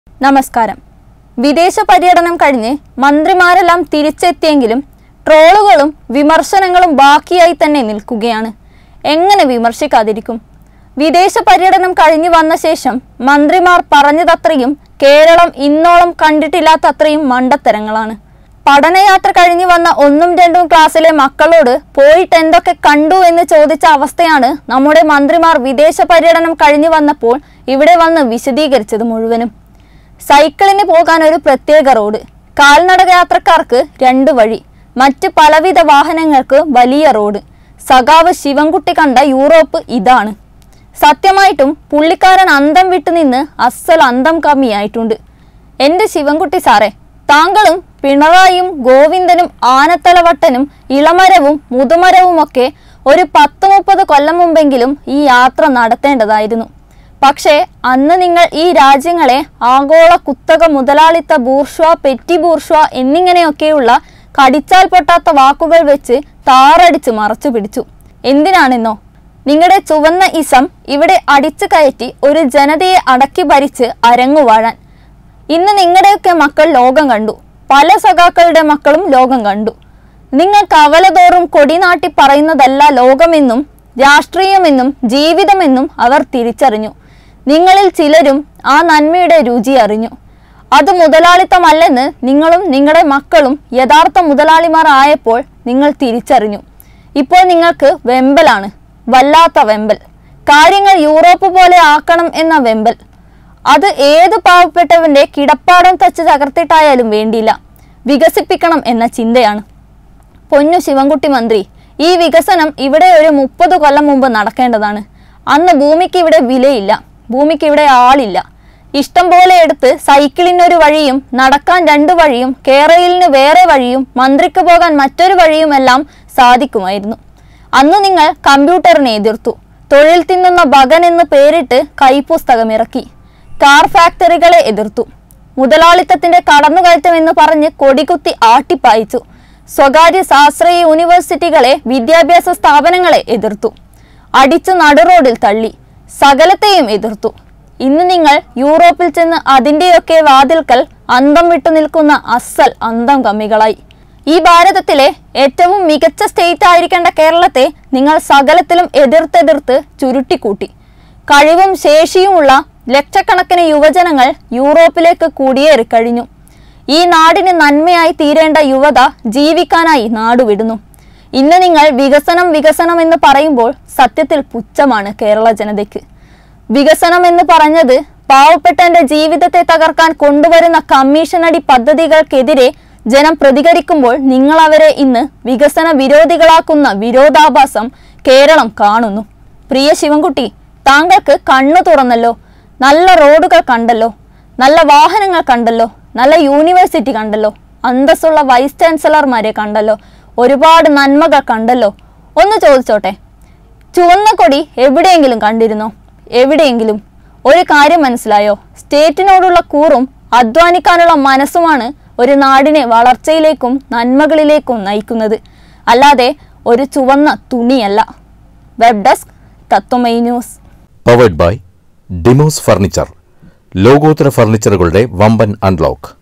നമസ്കാരം വിദേശ പര്യടനം കഴിഞ്ഞ് മന്ത്രിമാരെല്ലാം തിരിച്ചെത്തിയെങ്കിലും ട്രോളുകളും വിമർശനങ്ങളും ബാക്കിയായി തന്നെ നിൽക്കുകയാണ് എങ്ങനെ വിമർശിക്കാതിരിക്കും വിദേശ പര്യടനം കഴിഞ്ഞു വന്ന ശേഷം മന്ത്രിമാർ പറഞ്ഞതത്രയും കേരളം ഇന്നോളം കണ്ടിട്ടില്ലാത്തത്രയും മണ്ടത്തരങ്ങളാണ് പഠനയാത്ര കഴിഞ്ഞു വന്ന ഒന്നും രണ്ടും ക്ലാസ്സിലെ മക്കളോട് പോയിട്ട് എന്തൊക്കെ കണ്ടു എന്ന് ചോദിച്ച അവസ്ഥയാണ് നമ്മുടെ മന്ത്രിമാർ വിദേശ പര്യടനം കഴിഞ്ഞു വന്നപ്പോൾ ഇവിടെ വന്ന് വിശദീകരിച്ചത് മുഴുവനും സൈക്കിളിന് പോകാൻ ഒരു പ്രത്യേക റോഡ് കാൽനടക യാത്രക്കാർക്ക് രണ്ട് വഴി മറ്റ് പലവിധ വാഹനങ്ങൾക്ക് വലിയ റോഡ് സഖാവ് ശിവൻകുട്ടി കണ്ട യൂറോപ്പ് ഇതാണ് സത്യമായിട്ടും പുള്ളിക്കാരൻ അന്തം വിട്ടുനിന്ന് അസ്സൽ അന്തം കമ്മിയായിട്ടുണ്ട് എൻ്റെ ശിവൻകുട്ടി സാറേ താങ്കളും പിണറായിയും ഗോവിന്ദനും ആനത്തലവട്ടനും ഇളമരവും മുതുമരവുമൊക്കെ ഒരു പത്ത് മുപ്പത് കൊല്ലം മുമ്പെങ്കിലും ഈ യാത്ര നടത്തേണ്ടതായിരുന്നു പക്ഷേ അന്ന് നിങ്ങൾ ഈ രാജ്യങ്ങളെ ആഗോള കുത്തക മുതലാളിത്ത ബൂർഷ്വ പെറ്റി ബൂർഷ്വ എന്നിങ്ങനെയൊക്കെയുള്ള കടിച്ചാൽ പൊട്ടാത്ത വാക്കുകൾ വെച്ച് താറടിച്ച് മറച്ചു പിടിച്ചു എന്തിനാണെന്നോ നിങ്ങളുടെ ചുവന്ന ഇസം ഇവിടെ അടിച്ചു കയറ്റി ഒരു ജനതയെ അടക്കി ഭരിച്ച് അരങ്ങുവാഴാൻ ഇന്ന് നിങ്ങളുടെയൊക്കെ മക്കൾ ലോകം കണ്ടു പല സഖാക്കളുടെ മക്കളും ലോകം കണ്ടു നിങ്ങൾ കവലതോറും കൊടിനാട്ടി പറയുന്നതല്ല ലോകമെന്നും രാഷ്ട്രീയമെന്നും ജീവിതമെന്നും അവർ തിരിച്ചറിഞ്ഞു നിങ്ങളിൽ ചിലരും ആ നന്മയുടെ രുചി അറിഞ്ഞു അത് മുതലാളിത്തമല്ലെന്ന് നിങ്ങളും നിങ്ങളുടെ മക്കളും യഥാർത്ഥ മുതലാളിമാർ ആയപ്പോൾ നിങ്ങൾ തിരിച്ചറിഞ്ഞു ഇപ്പോൾ നിങ്ങൾക്ക് വെമ്പലാണ് വല്ലാത്ത വെമ്പൽ കാര്യങ്ങൾ യൂറോപ്പ് പോലെ ആക്കണം എന്ന വെമ്പൽ അത് ഏത് പാവപ്പെട്ടവന്റെ കിടപ്പാടം തച്ച് തകർത്തിട്ടായാലും വേണ്ടിയില്ല വികസിപ്പിക്കണം എന്ന ചിന്തയാണ് പൊന്നു ശിവൻകുട്ടി മന്ത്രി ഈ വികസനം ഇവിടെ ഒരു മുപ്പത് കൊല്ലം മുമ്പ് നടക്കേണ്ടതാണ് അന്ന് ഭൂമിക്ക് ഇവിടെ വിലയില്ല ഭൂമിക്ക് ഇവിടെ ആളില്ല ഇഷ്ടം പോലെ എടുത്ത് സൈക്കിളിനൊരു വഴിയും നടക്കാൻ രണ്ട് വഴിയും കേരളിന് വേറെ വഴിയും മന്ത്രിക്ക് പോകാൻ മറ്റൊരു വഴിയുമെല്ലാം സാധിക്കുമായിരുന്നു അന്ന് നിങ്ങൾ കമ്പ്യൂട്ടറിനെ എതിർത്തു തൊഴിൽ തിന്നുന്ന ഭഗൻ എന്ന് പേരിട്ട് കൈപ്പുസ്തകം ഇറക്കി കാർ ഫാക്ടറികളെ എതിർത്തു മുതലാളിത്തത്തിന്റെ കടന്നുകയറ്റം എന്ന് പറഞ്ഞ് കൊടികുത്തി ആട്ടിപ്പായിച്ചു സ്വകാര്യ ശാസ്ത്രീയ യൂണിവേഴ്സിറ്റികളെ വിദ്യാഭ്യാസ സ്ഥാപനങ്ങളെ എതിർത്തു അടിച്ചു നടുറോഡിൽ തള്ളി സകലത്തെയും എതിർത്തു ഇന്ന് നിങ്ങൾ യൂറോപ്പിൽ ചെന്ന് അതിൻ്റെയൊക്കെ വാതിൽക്കൽ അന്തം വിട്ടു നിൽക്കുന്ന അസൽ അന്തം കമ്മികളായി ഈ ഭാരതത്തിലെ ഏറ്റവും മികച്ച സ്റ്റേറ്റ് ആയിരിക്കേണ്ട കേരളത്തെ നിങ്ങൾ സകലത്തിലും എതിർത്തെതിർത്ത് ചുരുട്ടിക്കൂട്ടി കഴിവും ശേഷിയുമുള്ള ലക്ഷക്കണക്കിന് യുവജനങ്ങൾ യൂറോപ്പിലേക്ക് കുടിയേറി കഴിഞ്ഞു ഈ നാടിന് നന്മയായി തീരേണ്ട യുവത ജീവിക്കാനായി നാടുവിടുന്നു ഇന്ന് നിങ്ങൾ വികസനം വികസനം എന്ന് പറയുമ്പോൾ സത്യത്തിൽ പുച്ഛമാണ് കേരള ജനതയ്ക്ക് വികസനം എന്ന് പറഞ്ഞത് പാവപ്പെട്ടവന്റെ ജീവിതത്തെ തകർക്കാൻ കൊണ്ടുവരുന്ന കമ്മീഷനടി പദ്ധതികൾക്കെതിരെ ജനം പ്രതികരിക്കുമ്പോൾ നിങ്ങൾ അവരെ ഇന്ന് വികസന വിരോധികളാക്കുന്ന വിരോധാഭാസം കേരളം കാണുന്നു പ്രിയ ശിവൻകുട്ടി താങ്കൾക്ക് കണ്ണു തുറന്നല്ലോ നല്ല റോഡുകൾ കണ്ടല്ലോ നല്ല വാഹനങ്ങൾ കണ്ടല്ലോ നല്ല യൂണിവേഴ്സിറ്റി കണ്ടല്ലോ അന്തസ്സുള്ള വൈസ് ചാൻസലർമാരെ കണ്ടല്ലോ ഒരുപാട് നന്മകൾ കണ്ടല്ലോ ഒന്ന് ചോദിച്ചോട്ടെ ചുവന്ന കൊടി എവിടെയെങ്കിലും കണ്ടിരുന്നോ എവിടെയെങ്കിലും ഒരു കാര്യം മനസ്സിലായോ സ്റ്റേറ്റിനോടുള്ള കൂറും അധ്വാനിക്കാനുള്ള മനസ്സുമാണ് ഒരു നാടിനെ വളർച്ചയിലേക്കും നന്മകളിലേക്കും നയിക്കുന്നത് അല്ലാതെ ഒരു ചുവന്ന തുണിയല്ല web desk Tattvamayi news powered by ഡിമോസ് ഫർണിച്ചർ ലോകോത്തര ഫർണിച്ചറുകളുടെ വമ്പൻ അൺലോക്ക്